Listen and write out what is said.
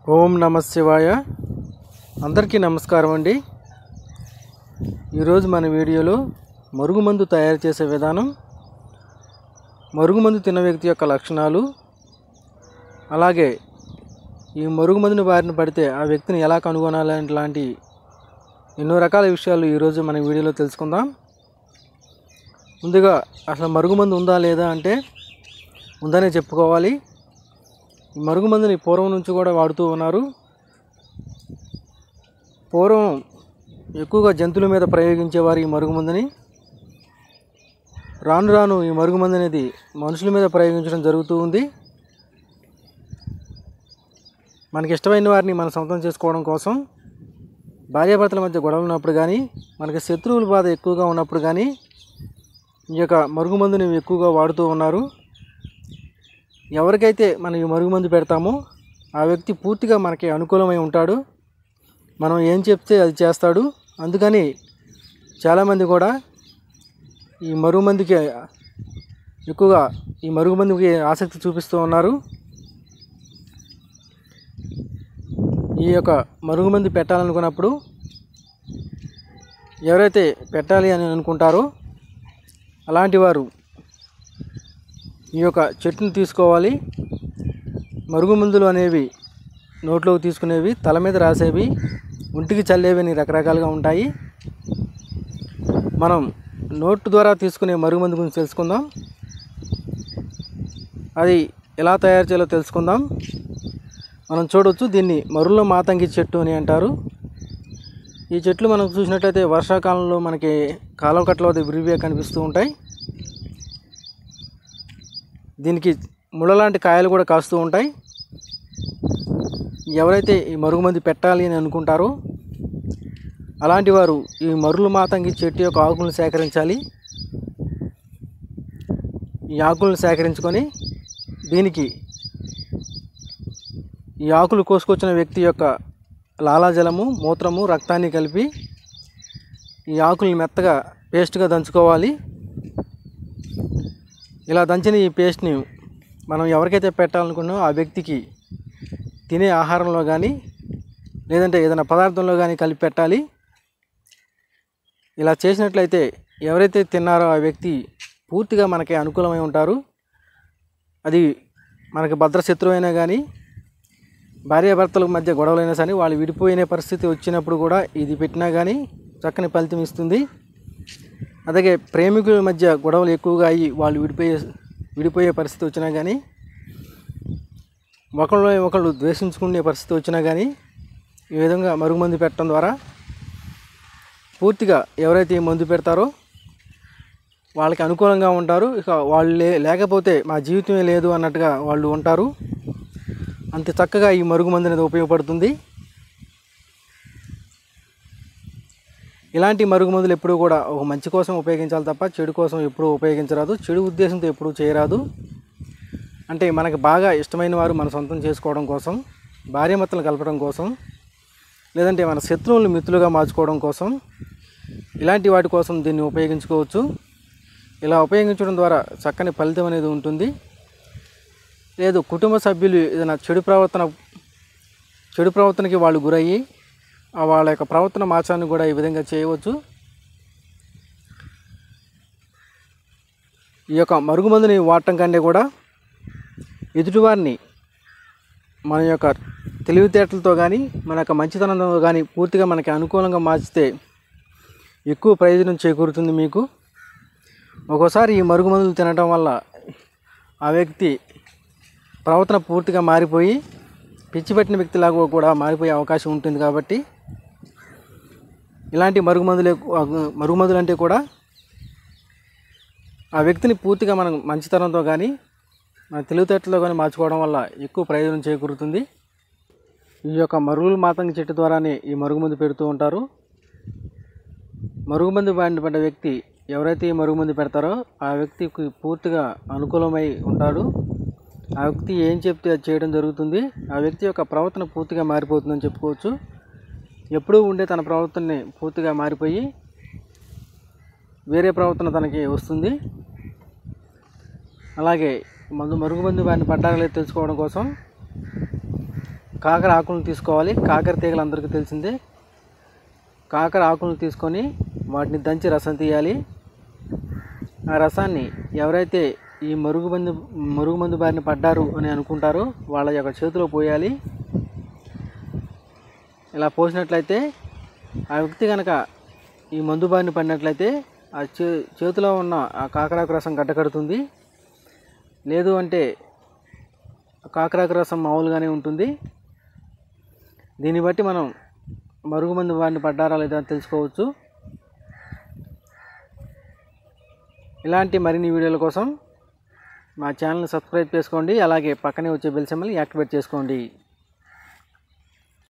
ఓం నమ శివాయ అందరికీ నమస్కారం అండి ఈరోజు మన వీడియోలో మరుగుమందు తయారు చేసే విధానం మరుగుమందు తిన్న వ్యక్తి యొక్క లక్షణాలు అలాగే ఈ మరుగుమందుని బారిన పడితే ఆ వ్యక్తిని ఎలా కనుగొనాలి లాంటి ఎన్నో రకాల విషయాలు ఈరోజు మన వీడియోలో తెలుసుకుందాం ముందుగా అసలు మరుగుమందు ఉందా లేదా అంటే ఉందనే చెప్పుకోవాలి ఈ మరుగుమందుని పూర్వం నుంచి కూడా వాడుతూ ఉన్నారు పూర్వం ఎక్కువగా జంతువుల మీద ప్రయోగించేవారు ఈ మరుగుమందుని రాను రాను ఈ మరుగుమందు అనేది మనుషుల మీద ప్రయోగించడం జరుగుతూ ఉంది మనకి ఇష్టమైన వారిని మనం సొంతం చేసుకోవడం కోసం భార్యాభర్తల మధ్య గొడవలు ఉన్నప్పుడు కానీ మనకి శత్రువుల బాధ ఎక్కువగా ఉన్నప్పుడు కానీ ఈ యొక్క మరుగుమందుని ఎక్కువగా వాడుతూ ఉన్నారు ఎవరికైతే మనం ఈ మరుగుమందు పెడతామో ఆ వ్యక్తి పూర్తిగా మనకి అనుకూలమై ఉంటాడు మనం ఏం చెప్తే అది చేస్తాడు అందుకని చాలామంది కూడా ఈ మరుగుమందుకి ఎక్కువగా ఈ మరుగుమందుకి ఆసక్తి చూపిస్తూ ఉన్నారు ఈ యొక్క మరుగుమందు పెట్టాలనుకున్నప్పుడు ఎవరైతే పెట్టాలి అని అనుకుంటారో అలాంటి వారు ఈ యొక్క చెట్టును తీసుకోవాలి మరుగుమందులు అనేవి నోట్లోకి తీసుకునేవి తల మీద రాసేవి ఒంటికి చల్లేవి అని రకరకాలుగా ఉంటాయి మనం నోటు ద్వారా తీసుకునే మరుగుమందు గురించి తెలుసుకుందాం అది ఎలా తయారు చేయాలో తెలుసుకుందాం మనం చూడవచ్చు దీన్ని మరుల మాతంగి చెట్టు అని అంటారు ఈ చెట్లు మనం చూసినట్లయితే వర్షాకాలంలో మనకి కాలువ కట్టల వద్ద విరివిగా కనిపిస్తూ ఉంటాయి దీనికి ముళ్ళలాంటి కాయలు కూడా కాస్తూ ఉంటాయి ఎవరైతే ఈ మరుగుమంది పెట్టాలి అని అనుకుంటారో అలాంటి వారు ఈ మరులు మాతంగి చెట్టు యొక్క ఆకులను సేకరించాలి ఈ ఆకులను సేకరించుకొని దీనికి ఈ ఆకులు కోసుకొచ్చిన వ్యక్తి యొక్క లాలాజలము మూత్రము రక్తాన్ని కలిపి ఈ ఆకుల్ని మెత్తగా పేస్ట్గా దంచుకోవాలి ఇలా దంచిన ఈ పేస్ట్ని మనం ఎవరికైతే పెట్టాలనుకున్నామో ఆ వ్యక్తికి తినే ఆహారంలో కానీ లేదంటే ఏదైనా పదార్థంలో కానీ కలిపి పెట్టాలి ఇలా చేసినట్లయితే ఎవరైతే తిన్నారో ఆ వ్యక్తి పూర్తిగా మనకి అనుకూలమై ఉంటారు అది మనకి భద్రశత్రువు అయినా కానీ భార్యాభర్తల మధ్య గొడవలైనా సరే వాళ్ళు విడిపోయిన పరిస్థితి వచ్చినప్పుడు కూడా ఇది పెట్టినా కానీ చక్కని ఫలితం ఇస్తుంది అలాగే ప్రేమికుల మధ్య గొడవలు ఎక్కువగా అయ్యి వాళ్ళు విడిపోయే విడిపోయే పరిస్థితి వచ్చినా కానీ ఒకళ్ళు ఒకళ్ళు ద్వేషించుకునే పరిస్థితి వచ్చినా కానీ ఈ విధంగా మరుగుమందు పెట్టడం ద్వారా పూర్తిగా ఎవరైతే ఈ మందు పెడతారో వాళ్ళకి అనుకూలంగా ఉంటారు ఇక వాళ్ళు లే లేకపోతే మా జీవితమే లేదు అన్నట్టుగా వాళ్ళు ఉంటారు అంత చక్కగా ఈ మరుగుమందు అనేది ఉపయోగపడుతుంది ఇలాంటి మరుగుమందులు ఎప్పుడూ కూడా ఒక మంచి కోసం ఉపయోగించాలి తప్ప చెడు కోసం ఎప్పుడూ ఉపయోగించరాదు చెడు ఉద్దేశంతో ఎప్పుడూ చేయరాదు అంటే మనకు బాగా ఇష్టమైన వారు మన సొంతం చేసుకోవడం కోసం భార్యమత్తలు కలపడం కోసం లేదంటే మన శత్రువులను మిత్రులుగా మార్చుకోవడం కోసం ఇలాంటి వాటి కోసం దీన్ని ఉపయోగించుకోవచ్చు ఇలా ఉపయోగించడం ద్వారా చక్కని ఫలితం అనేది ఉంటుంది లేదు కుటుంబ సభ్యులు ఏదైనా చెడు ప్రవర్తన చెడు ప్రవర్తనకి వాళ్ళు గురయ్యి ఆ వాళ్ళ యొక్క ప్రవర్తన మార్చాన్ని కూడా ఈ విధంగా చేయవచ్చు ఈ యొక్క మరుగుమందుని వాడటం కంటే కూడా ఎదుటివారిని మన యొక్క తెలివితేటలతో కానీ మన యొక్క మంచితనంతో కానీ పూర్తిగా మనకి అనుకూలంగా మార్చితే ఎక్కువ ప్రయోజనం చేకూరుతుంది మీకు ఒక్కోసారి ఈ మరుగుమందులు తినడం వల్ల ఆ వ్యక్తి ప్రవర్తన పూర్తిగా మారిపోయి పిచ్చి పెట్టిన వ్యక్తిలాగా కూడా మారిపోయే అవకాశం ఉంటుంది కాబట్టి ఇలాంటి మరుగుమందులు మరుగుమందులు అంటే కూడా ఆ వ్యక్తిని పూర్తిగా మనం మంచితనంతో కానీ మన తెలివితేటలో కానీ మార్చుకోవడం వల్ల ఎక్కువ ప్రయోజనం చేకూరుతుంది ఈ యొక్క మరుగులు మాతంగి చెట్టు ద్వారానే ఈ మరుగుమందు పెడుతూ ఉంటారు మరుగుమందు బారిన పడ్డ వ్యక్తి ఎవరైతే ఈ మరుగుమందు పెడతారో ఆ వ్యక్తికి పూర్తిగా అనుకూలమై ఉంటాడు ఆ వ్యక్తి ఏం చెప్తే అది చేయడం జరుగుతుంది ఆ వ్యక్తి యొక్క ప్రవర్తన పూర్తిగా మారిపోతుందని చెప్పుకోవచ్చు ఎప్పుడూ ఉండే తన ప్రవర్తనని పూర్తిగా మారిపోయి వేరే ప్రవర్తన తనకి వస్తుంది అలాగే మందు మరుగుమందు బారిన పడ్డారో లేదో తెలుసుకోవడం కోసం కాకర ఆకులను తీసుకోవాలి కాకర తీగలు అందరికీ తెలిసిందే కాకర ఆకులను తీసుకొని వాటిని దంచి రసం తీయాలి ఆ రసాన్ని ఎవరైతే ఈ మరుగుమందు మరుగుమందు బారిన పడ్డారు అని అనుకుంటారో వాళ్ళ యొక్క చేతిలో పోయాలి ఇలా పోసినట్లయితే ఆ వ్యక్తి కనుక ఈ మందు బారిన పడినట్లయితే ఆ చే చేతిలో ఉన్న ఆ కాకరాకు రసం గడ్డకడుతుంది లేదు అంటే కాకరాకు రసం మామూలుగానే ఉంటుంది దీన్ని బట్టి మనం మరుగుమందు బారిన పడ్డారా లేదా అని తెలుసుకోవచ్చు ఇలాంటి మరిన్ని వీడియోల కోసం మా ఛానల్ని సబ్స్క్రైబ్ చేసుకోండి అలాగే పక్కనే వచ్చే బెల్ సింబల్ని యాక్టివేట్ చేసుకోండి